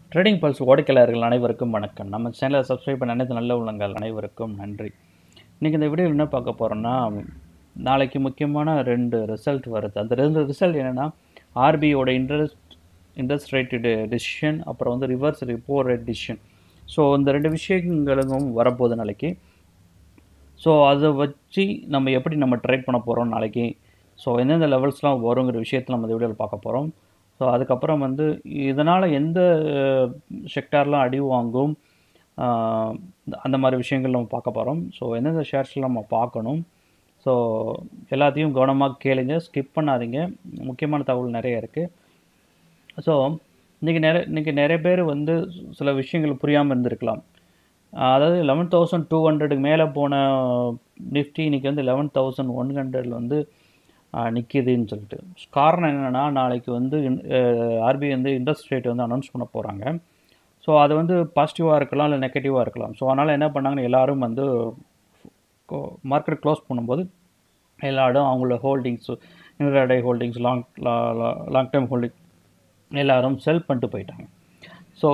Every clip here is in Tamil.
ட்ரேடிங் பல்ஸ் ஓடிக்கையாளர்கள் அனைவருக்கும் வணக்கம் நம்ம சேனலை சப்ஸ்கிரைப் பண்ண அனைத்து நல்ல உள்ளங்கள் அனைவருக்கும் நன்றி இன்றைக்கி இந்த வீடியோவில் என்ன பார்க்க போகிறோன்னா நாளைக்கு முக்கியமான ரெண்டு ரிசல்ட் வருது அந்த ரெண்டு ரிசல்ட் என்னென்னா ஆர்பிஐயோட இன்ட்ரெஸ்ட் இன்ட்ரெஸ்ட் ரேட் டிசிஷன் அப்புறம் வந்து reverse repo rate decision so இந்த ரெண்டு விஷயங்களும் வரப்போகுது நாளைக்கு ஸோ அதை வச்சு நம்ம எப்படி நம்ம ட்ரேட் பண்ண போகிறோம் நாளைக்கு ஸோ எந்தெந்த லெவல்ஸ்லாம் வருங்கிற விஷயத்தில் நம்ம இந்த வீடியோவில் பார்க்க போகிறோம் ஸோ அதுக்கப்புறம் வந்து இதனால் எந்த செக்டார்லாம் அடி வாங்கும் ஆஹ் அந்த மாதிரி விஷயங்கள் நம்ம பார்க்க போகிறோம் ஸோ எந்தெந்த ஷேர்ஸ்லாம் நம்ம பார்க்கணும் ஸோ எல்லாத்தையும் கவனமாக கேளுங்க ஸ்கிப் பண்ணாதீங்க முக்கியமான தகவல் நிறைய இருக்குது ஸோ இன்றைக்கி நிறைய இன்றைக்கி நிறைய பேர் வந்து சில விஷயங்கள் புரியாமல் இருந்திருக்கலாம் அதாவது லெவன் தௌசண்ட் டூ ஹண்ட்ரடுக்கு மேலே போன நிஃப்டி இன்றைக்கி வந்து லெவன் தௌசண்ட் ஒன் ஹண்ட்ரடில் வந்து நிற்கிதுன்னு சொல்லிட்டு காரணம் என்னென்னா நாளைக்கு வந்து ஆர்பிஐ வந்து இன்ட்ரெஸ்ட் ரேட் வந்து அனௌன்ஸ் பண்ண போகிறாங்க ஸோ அது வந்து பாசிட்டிவாக இருக்கலாம் இல்லை நெகட்டிவாக இருக்கலாம் ஸோ அதனால் என்ன பண்ணாங்கன்னு எல்லோரும் வந்து மார்க்கெட் க்ளோஸ் பண்ணும்போது எல்லாரும் அவங்களோட holdings intraday holdings long long time holding எல்லாரும் செல் பண்ணிட்டு போயிட்டாங்க ஸோ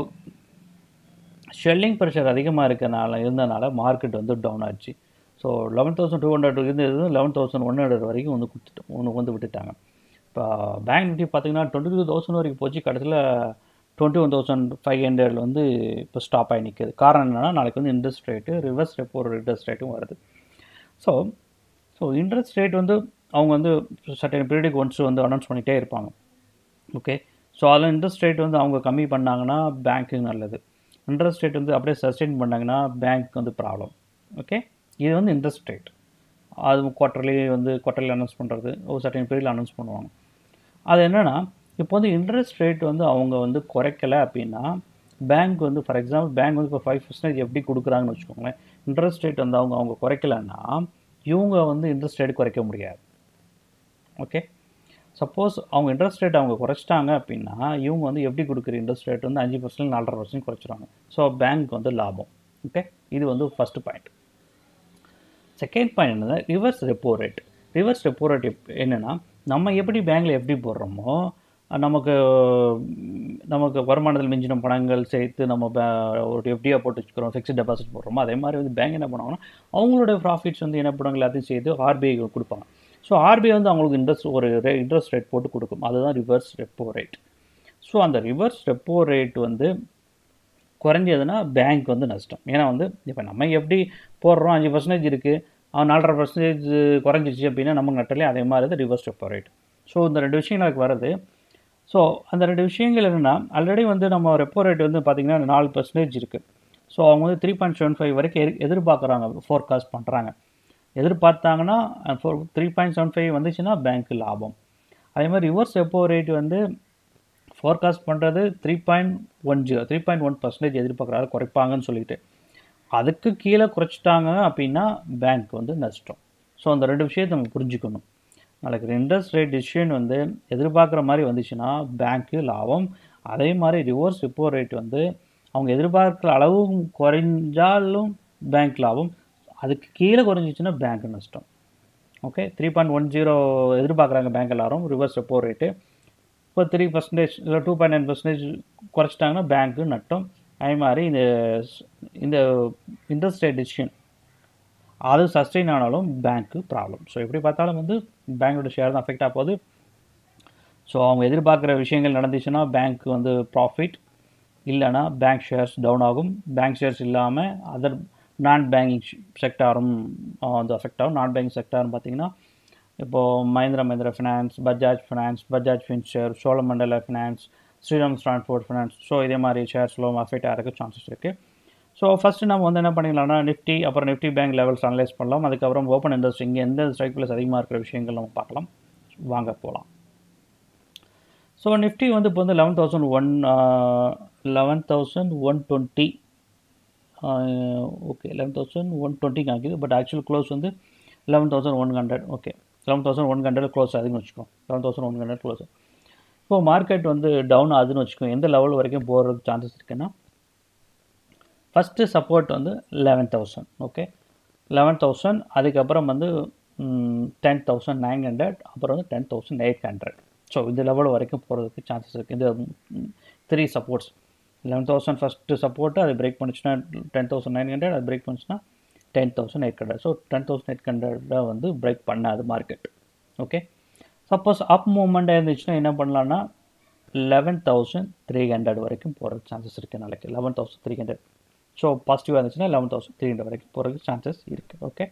ஷெல்லிங் ப்ரெஷர் அதிகமாக இருக்கனால இருந்தனால மார்க்கெட் வந்து டவுன் ஆச்சு so eleven thousand two hundred இருந்தது லெவன் தௌசண்ட் ஒன் ஹண்ட்ரட் வரைக்கும் வந்து கொடுத்துட்டு ஒன்று வந்து விட்டுட்டாங்க இப்போ பேங்க் நிஃப்டி பார்த்தீங்கன்னா டுவெண்ட்டி டூ தௌசண்ட் வரைக்கும் போச்சு கடைசியில் டுவெண்ட்டி ஒன் தௌசண்ட் ஃபைவ் ஹண்ட்ரடில் வந்து இப்போ ஸ்டாப் ஆகி நிற்குது காரணம் என்னென்னா நாளைக்கு வந்து interest rate reverse repo interest ரேட்டும் வருது ஸோ ஸோ இன்ட்ரெஸ்ட் ரேட் வந்து அவங்க வந்து சர்டன் பீரியடுக்கு ஒன்ஸ் வந்து அனௌன்ஸ் பண்ணிகிட்டே இருப்பாங்க ஓகே ஸோ அதில் இன்ட்ரெஸ்ட் ரேட் வந்து அவங்க கம்மி பண்ணாங்கன்னா பேங்க்கு நல்லது இன்ட்ரெஸ்ட் ரேட் வந்து அப்படியே சஸ்டெயின் பண்ணாங்கன்னா பேங்க் வந்து ப்ராப்ளம் ஓகே இது வந்து இன்ட்ரெஸ்ட் ரேட் அது குவார்ட்டர்லி வந்து குவார்ட்டர்லி அனௌன்ஸ் பண்ணுறது ஒரு சர்டன் பீரியடில் அனௌன்ஸ் பண்ணுவாங்க அது என்னென்னா இப்போ வந்து இன்ட்ரெஸ்ட் ரேட் வந்து அவங்க வந்து குறைக்கலை அப்படின்னா பேங்க் வந்து ஃபார் எக்ஸாம்பிள் பேங்க் வந்து இப்போ ஃபைவ் பர்சன்டேஜ் எப்படி கொடுக்குறாங்கன்னு வச்சுக்கோங்களேன் இன்ட்ரெஸ்ட் ரேட் வந்து அவங்க அவங்க குறைக்கலைன்னா இவங்க வந்து இன்ட்ரெஸ்ட் ரேட் குறைக்க முடியாது ஓகே சப்போஸ் அவங்க இன்ட்ரெஸ்ட் ரேட் அவங்க குறைச்சிட்டாங்க அப்படின்னா இவங்க வந்து எப்படி கொடுக்குற இன்ட்ரெஸ்ட் ரேட் வந்து அஞ்சு பர்சன்ட் நாலரை பர்சன்ட் குறைச்சிருவாங்க ஸோ பேங்க் வந்து லாபம் ஓகே இது வந்து ஃபஸ்ட்டு பாயிண்ட் செகண்ட் பாயிண்ட் என்னன்னா reverse repo rate reverse repo rate என்னென்னா நம்ம எப்படி பேங்க்கில் எப்படி போடுறோமோ நமக்கு நமக்கு வருமானத்தில் மிஞ்சின பணங்கள் சேர்த்து நம்ம ஒரு எஃப்டியாக போட்டு வச்சுக்கிறோம் ஃபிக்ஸ்ட் டெபாசிட் போடுறோமோ அதே மாதிரி வந்து பேங்க் என்ன பண்ணுவாங்கன்னா அவங்களோட ப்ராஃபிட்ஸ் வந்து என்ன பண்ணுவாங்க எல்லாத்தையும் சேர்த்து ஆர்பிஐ கொடுப்பாங்க ஸோ ஆர்பிஐ வந்து அவங்களுக்கு இன்ட்ரெஸ்ட் ஒரு ரே இன்ட்ரெஸ்ட் ரேட் போட்டு கொடுக்கும் அதுதான் ரிவர்ஸ் ரெப்போ ரேட் ஸோ அந்த ரிவர்ஸ் ரெப்போ ரேட் வந்து குறைஞ்சதுன்னா பேங்க் வந்து நஷ்டம் ஏன்னா வந்து இப்போ நம்ம எப்படி போடுறோம் அஞ்சு பர்சன்டேஜ் இருக்குது அவன் நாலரை பர்சன்டேஜ் குறைஞ்சிச்சு அப்படின்னா நமக்கு நட்டலே அதே மாதிரி தான் ரிவர்ஸ் ரெப்போ ரேட் ஸோ இந்த ரெண்டு விஷயங்கள் எனக்கு வருது ஸோ அந்த ரெண்டு விஷயங்கள் என்னென்னா ஆல்ரெடி வந்து நம்ம ரெப்போ ரேட் வந்து பார்த்திங்கன்னா நாலு பர்சன்டேஜ் இருக்குது ஸோ அவங்க வந்து த்ரீ பாயிண்ட் செவன் ஃபைவ் வரைக்கும் எதிர்பார்க்குறாங்க ஃபோர்காஸ்ட் பண்ணுறாங்க எதிர்பார்த்தாங்கன்னா four three point seven five வந்துச்சுன்னா பேங்க்கு லாபம் அதே மாதிரி ரிவர்ஸ் ரெப்போ ரேட் வந்து ஃபோர்காஸ்ட் பண்ணுறது three point one zero three point one percentage எதிர்பார்க்குறாரு குறைப்பாங்கன்னு சொல்லிட்டு அதுக்கு கீழே குறைச்சிட்டாங்க அப்படின்னா பேங்க் வந்து நஷ்டம் ஸோ அந்த ரெண்டு விஷயத்தை நம்ம புரிஞ்சுக்கணும் நாளைக்கு இன்ட்ரெஸ்ட் ரேட் டிசிஷன் வந்து எதிர்பார்க்குற மாதிரி வந்துச்சுன்னா பேங்க்கு லாபம் அதே மாதிரி ரிவர்ஸ் ரிப்போ ரேட் வந்து அவங்க எதிர்பார்க்குற அளவு குறைஞ்சாலும் பேங்க் லாபம் அதுக்கு கீழே குறைஞ்சிச்சுன்னா பேங்க் நஷ்டம் okay three point one zero எதிர்பார்க்குறாங்க பேங்க் எல்லாரும் ரிவர்ஸ் ரெப்போ ரேட்டு இப்போ த்ரீ பர்சன்டேஜ் இல்லை டூ பாயிண்ட் நைன் பர்சன்டேஜ் குறைச்சிட்டாங்கன்னா பேங்க்கு நட்டம் அதே மாதிரி இந்த இந்த இன்ட்ரெஸ்ட் ரேட் டிசிஷன் அது சஸ்டெயின் ஆனாலும் பேங்க்கு ப்ராப்ளம் ஸோ எப்படி பார்த்தாலும் வந்து பேங்கோட ஷேர் தான் அஃபெக்ட் ஆக போகுது ஸோ அவங்க எதிர்பார்க்குற விஷயங்கள் நடந்துச்சுன்னா பேங்க் வந்து ப்ராஃபிட் இல்லைனா பேங்க் ஷேர்ஸ் டவுன் ஆகும் பேங்க் ஷேர்ஸ் இல்லாமல் அதர் நான் பேங்கிங் செக்டாரும் வந்து அஃபெக்ட் ஆகும் நான் பேங்கிங் செக்டார்னு பார்த்தீங்கன்னா இப்போது Mahindra Mahindra finance Bajaj finance Bajaj Finserv Cholamandalam finance Shriram transport finance so இதே மாதிரி ஷேர்ஸ்லாம் அஃபெக்ட் ஆகிறதுக்கு சான்சஸ் இருக்குது ஸோ ஃபஸ்ட்டு நம்ம வந்து என்ன பண்ணிக்கலாம்னா நிஃப்டி அப்புறம் நிஃப்டி பேங்க் லெவல்ஸ் அனலைஸ் பண்ணலாம் அதுக்கப்புறம் ஓப்பன் இண்டஸ்ட்ரி இங்கே எந்த ஸ்ட்ரைக் ப்ளஸ் அதிகமாக இருக்கிற விஷயங்கள் நம்ம பார்க்கலாம் வாங்க போகலாம் ஸோ நிஃப்டி வந்து இப்போ வந்து eleven thousand one eleven thousand one twenty okay eleven thousand one twenty காமிக்குது பட் ஆக்சுவல் க்ளோஸ் வந்து eleven thousand one hundred okay eleven thousand one hundred close ஆகுதுன்னு வச்சுக்கோ eleven thousand one hundred close இப்போ மார்க்கெட் வந்து டவுன் ஆகுதுன்னு வச்சுக்கோ எந்த லெவல் வரைக்கும் போகிறதுக்கு சான்சஸ் இருக்குன்னா ஃபஸ்ட்டு சப்போர்ட் வந்து eleven thousand okay eleven thousand அதுக்கப்புறம் வந்து டென் தௌசண்ட் நைன் ஹண்ட்ரட் அப்புறம் வந்து ten thousand eight hundred so இந்த லெவல் வரைக்கும் போகிறதுக்கு சான்சஸ் இருக்குது இந்த three supports eleven thousand first support அது பிரேக் பண்ணிச்சுன்னா டென் தௌசண்ட் நைன் ஹண்ட்ரட் அது பிரேக் பண்ணிச்சுன்னா ten thousand eight hundred so ten thousand eight ஹண்ட்ரடாக வந்து பிரேக் பண்ணாது மார்க்கெட் ஓகே சப்போஸ் அப் மூமெண்ட்டாக இருந்துச்சுன்னா என்ன பண்ணலான்னா லெவன் தௌசண்ட் த்ரீ ஹண்ட்ரட் வரைக்கும் போகிறதுக்கு சான்சஸ் இருக்குது நாளைக்கு eleven thousand three hundred so பாசிட்டிவாக இருந்துச்சுன்னா லெவன் தௌசண்ட் த்ரீ ஹண்ட்ரட் வரைக்கும் போகிறதுக்கு சான்சஸ் இருக்குது ஓகே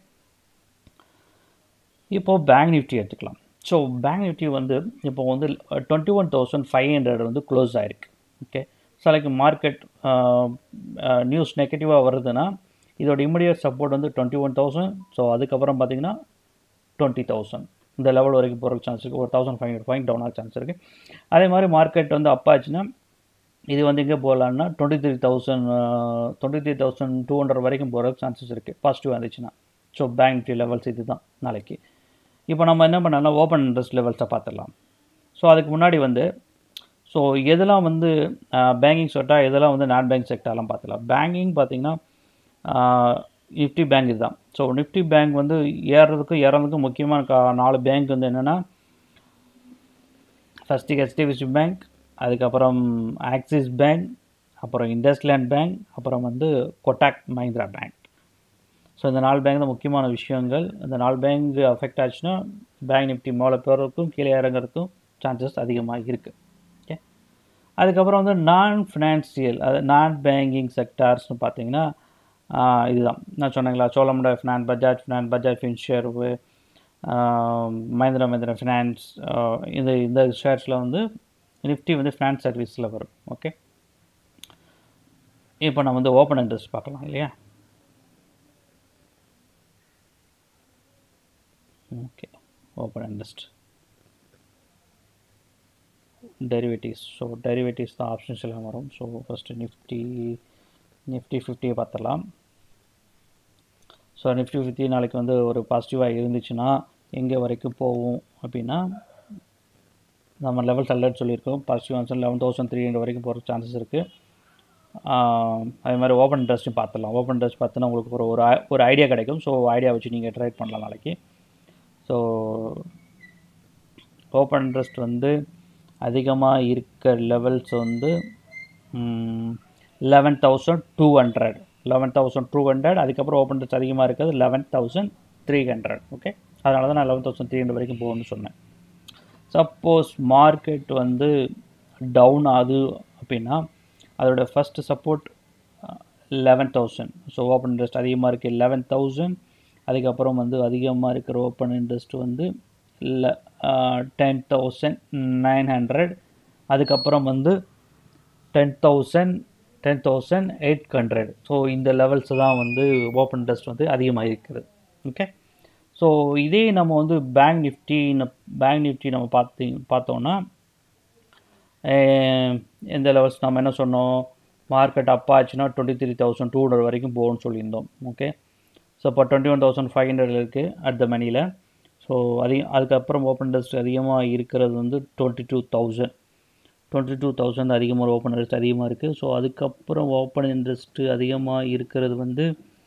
இப்போது பேங்க் நிஃப்டி எடுத்துக்கலாம் ஸோ பேங்க் நிஃப்டி வந்து இப்போ வந்து twenty one thousand five hundred வந்து க்ளோஸ் ஆகிருக்கு okay so like market news நெகட்டிவாக வருதுன்னா இதோட இமிடியட் சப்போர்ட் வந்து டுவெண்ட்டி ஒன் தௌசண்ட் ஸோ அதுக்கப்புறம் பார்த்தீங்கன்னா டுவெண்ட்டி தௌசண்ட் இந்த லெவல் வரைக்கும் போகிறதுக்கு சான்ஸ் இருக்குது ஒரு thousand five hundred point down ஆக சான்ஸ் இருக்குது அதே மாதிரி மார்க்கெட் வந்து அப் ஆச்சுன்னா இது வந்து எங்கே போகலான்னா twenty three thousand twenty three thousand two hundred வரைக்கும் போகிறதுக்கு சான்சஸ் இருக்குது பாசிட்டிவாக இருந்துச்சுன்னா ஸோ பேங்க் நிஃப்டி லெவல்ஸ் இது தான் நாளைக்கு இப்போ நம்ம என்ன பண்ணலாம் ஓப்பன் இன்ட்ரெஸ்ட் லெவல்ஸை பார்த்துடலாம் ஸோ அதுக்கு முன்னாடி வந்து ஸோ எதெல்லாம் வந்து பேங்கிங் செக்டார் எதெல்லாம் வந்து நான் பேங்க் செக்டார்லாம் பார்த்துக்கலாம் பேங்கிங் பார்த்திங்கன்னா நிஃப்டி பேங்க் இதுதான் ஸோ நிஃப்டி பேங்க் வந்து ஏறுறதுக்கும் ஏறதுக்கும் முக்கியமான கா நாலு பேங்க் வந்து என்னென்னா ஃபஸ்ட்டு ஹெச்டிஎஃப்சி பேங்க் அதுக்கப்புறம் ஆக்சிஸ் பேங்க் அப்புறம் இண்டஸ்லேண்ட் பேங்க் அப்புறம் வந்து கொட்டாக் மஹிந்திரா பேங்க் ஸோ இந்த நாலு பேங்க் தான் முக்கியமான விஷயங்கள் இந்த நாலு பேங்க் அஃபெக்ட் ஆச்சுன்னா பேங்க் நிஃப்டி மேலே போகிறதுக்கும் கீழே இறங்குறதுக்கும் சான்சஸ் அதிகமாக இருக்குது ஓகே அதுக்கப்புறம் வந்து நான் ஃபினான்சியல் அது நான் பேங்கிங் செக்டார்ஸ்னு பார்த்தீங்கன்னா இதுதான் நான் சொன்னேங்களா Cholamandalam finance Bajaj finance Bajaj Finserv Mahindra Mahindra finance இந்த இந்த ஷேர்ஸில் வந்து நிஃப்டி வந்து ஃபினான்ஸ் சர்வீஸில் வரும் ஓகே இப்போ நம்ம வந்து ஓப்பன் இன்ட்ரெஸ்ட் பார்க்கலாம் இல்லையா okay open interest derivatives so derivatives தான் ஆப்ஷன்ஸ் எல்லாம் வரும் ஸோ ஃபஸ்ட்டு நிஃப்டி நிஃப்டி ஃபிஃப்டியை பார்த்துடலாம் ஸோ நிஃப்டி ஃபிஃப்டி நாளைக்கு வந்து ஒரு பாசிட்டிவாக இருந்துச்சுன்னா எங்கே வரைக்கும் போகும் அப்படின்னா நம்ம லெவல்ஸ் அலர்ட் சொல்லியிருக்கோம் positive answer eleven thousand three hundred வரைக்கும் போகிற சான்சஸ் இருக்குது அதே மாதிரி ஓப்பன் இன்ட்ரெஸ்ட்டும் பார்த்துடலாம் ஓப்பன் இன்ட்ரெஸ்ட் பார்த்தோன்னா உங்களுக்கு ஒரு ஒரு ஒரு ஐடியா கிடைக்கும் ஸோ ஐடியா வச்சு நீங்கள் ட்ரை பண்ணலாம் நாளைக்கு ஸோ ஓப்பன் இன்ட்ரெஸ்ட் வந்து அதிகமாக இருக்க லெவல்ஸ் வந்து eleven thousand two hundred eleven thousand two hundred அதுக்கப்புறம் ஓப்பன் இன்ட்ரெஸ்ட் அதிகமாக இருக்கிறது eleven thousand three hundred okay அதனால தான் நான் லெவன் தௌசண்ட் த்ரீ ஹண்ட்ரட் வரைக்கும் போகணும்னு சொன்னேன் சப்போஸ் மார்க்கெட் வந்து டவுன் ஆகுது அப்படின்னா அதோட first support eleven thousand so open interest அதிகமாக இருக்குது லெவன் தௌசண்ட் அதுக்கப்புறம் வந்து அதிகமாக இருக்கிற ஓப்பன் இன்ட்ரெஸ்ட் வந்து இல்லை டென் தௌசண்ட் நைன் ஹண்ட்ரட் அதுக்கப்புறம் வந்து ten thousand ten thousand eight hundred so இந்த லெவல்ஸ் தான் வந்து ஓப்பன் இன்ட்ரெஸ்ட் வந்து அதிகமாக இருக்குது ஓகே ஸோ இதே நம்ம வந்து பேங்க் நிஃப்டி பேங்க் நிஃப்டி நம்ம பார்த்தி பார்த்தோன்னா எந்த லெவல்ஸ் நம்ம என்ன சொன்னோம் மார்க்கெட் அப் ஆச்சுன்னா twenty three thousand two hundred வரைக்கும் போகும்னு சொல்லியிருந்தோம் ஓகே ஸோ இப்போ twenty one thousand five hundred இருக்குது அட் த மணியில் ஸோ அதிகம் அதுக்கப்புறம் ஓப்பன் இன்ட்ரெஸ்ட் அதிகமாக இருக்கிறது வந்து twenty two thousand twenty two thousand அதிகமாக ஓப்பன் இன்ட்ரெஸ்ட் அதிகமாக இருக்குது ஸோ அதுக்கப்புறம் ஓப்பன் இன்ட்ரெஸ்ட்டு அதிகமாக இருக்கிறது வந்து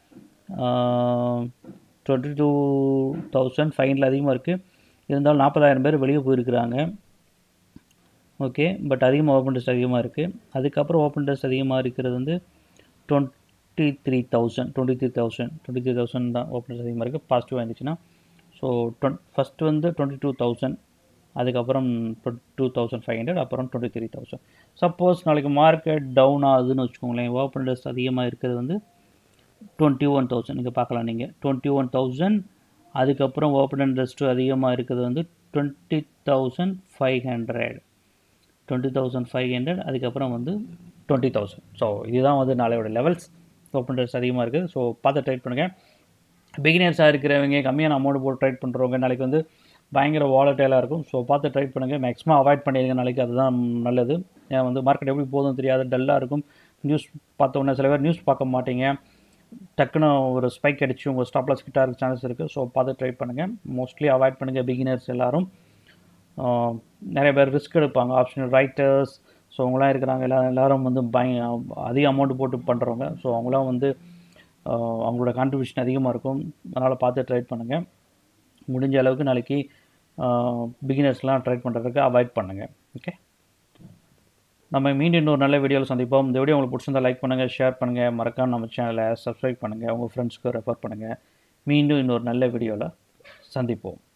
டுவெண்ட்டி டூ தௌசண்ட் ஃபைனில் அதிகமாக இருக்குது இருந்தாலும் நாற்பதாயிரம் பேர் வெளியே போயிருக்கிறாங்க ஓகே பட் அதிகமாக ஓப்பன் டெஸ்ட் அதிகமாக இருக்குது அதுக்கப்புறம் ஓப்பன் டெஸ்ட் அதிகமாக இருக்கிறது வந்து twenty three thousand twenty three thousand twenty three thousand தான் ஓப்பன் டெஸ்ட் அதிகமாக இருக்குது பாசிட்டிவாக இருந்துச்சுன்னா ஸோ டுவெண்ட் ஃபஸ்ட்டு வந்து டுவெண்ட்டி டூ தௌசண்ட் அதுக்கப்புறம் டூ தௌசண்ட் ஃபைவ் ஹண்ட்ரட் அப்புறம் டுவெண்ட்டி த்ரீ தௌசண்ட் சப்போஸ் நாளைக்கு மார்க்கெட் டவுன் ஆகுதுன்னு வச்சுக்கோங்களேன் ஓப்பன் டெஸ்ட் அதிகமாக இருக்கிறது வந்து டுவெண்ட்டி ஒன் தௌசண்ட் இங்கே பார்க்கலாம் நீங்கள் டுவெண்ட்டி ஒன் தௌசண்ட் அதுக்கப்புறம் ஓப்பன் இன்ட்ரெஸ்ட்டு அதிகமாக இருக்கிறது வந்து twenty thousand five hundred twenty thousand five hundred அதுக்கப்புறம் வந்து டுவெண்ட்டி தௌசண்ட் ஸோ இதுதான் வந்து நாளையோட லெவல்ஸ் ஓப்பன் இன்ட்ரெஸ்ட் அதிகமாக இருக்குது ஸோ பார்த்து ட்ரேட் பண்ணுங்கள் பிகினர்ஸாக இருக்கிறவங்க கம்மியான அமௌண்ட் போட்டு ட்ரேட் பண்ணுறவங்க நாளைக்கு வந்து பயங்கர வாலட்டைலாக இருக்கும் ஸோ பார்த்து ட்ரேட் பண்ணுங்கள் மேக்ஸிமம் அவாய்ட் பண்ணிடுங்க நாளைக்கு அதுதான் நல்லது ஏன்னா வந்து மார்க்கெட் எப்படி போதும் தெரியாது டல்லாக இருக்கும் நியூஸ் பார்த்த உடனே சில பேர் நியூஸ் பார்க்க மாட்டீங்க டக்குன்னு ஒரு ஸ்பைக் அடிச்சு உங்கள் ஸ்டாப்லாஸ் கிட்ட இருக்க சான்சஸ் இருக்குது ஸோ பார்த்து ட்ரை பண்ணுங்கள் மோஸ்ட்லி அவாய்ட் பண்ணுங்கள் பிகினர்ஸ் எல்லோரும் நிறைய பேர் ரிஸ்க் எடுப்பாங்க ஆப்ஷனல் ரைட்டர்ஸ் ஸோ அவங்களாம் இருக்கிறாங்க எல்லாம் எல்லோரும் வந்து பய அதிக அமௌண்ட் போட்டு பண்ணுறவங்க ஸோ அவங்களாம் வந்து அவங்களோட கான்ட்ரிபியூஷன் அதிகமாக இருக்கும் அதனால் பார்த்து ட்ரைட் பண்ணுங்கள் முடிஞ்ச அளவுக்கு நாளைக்கு பிகினர்ஸ்லாம் ட்ரை பண்ணுறதுக்கு அவாய்ட் பண்ணுங்கள் ஓகே நம்ம மீண்டும் இன்னொரு நல்ல வீடியோவில் சந்திப்போம் இந்த வீடியோ உங்களுக்கு பிடிச்சிருந்தா லைக் பண்ணுங்கள் ஷேர் பண்ணுங்கள் மறக்காம நம்ம சேனலை சப்ஸ்கிரைப் பண்ணுங்கள் உங்கள் ஃப்ரெண்ட்ஸ்க்கு ரெஃபர் பண்ணுங்கள் மீண்டும் இன்னொரு நல்ல வீடியோவில் சந்திப்போம்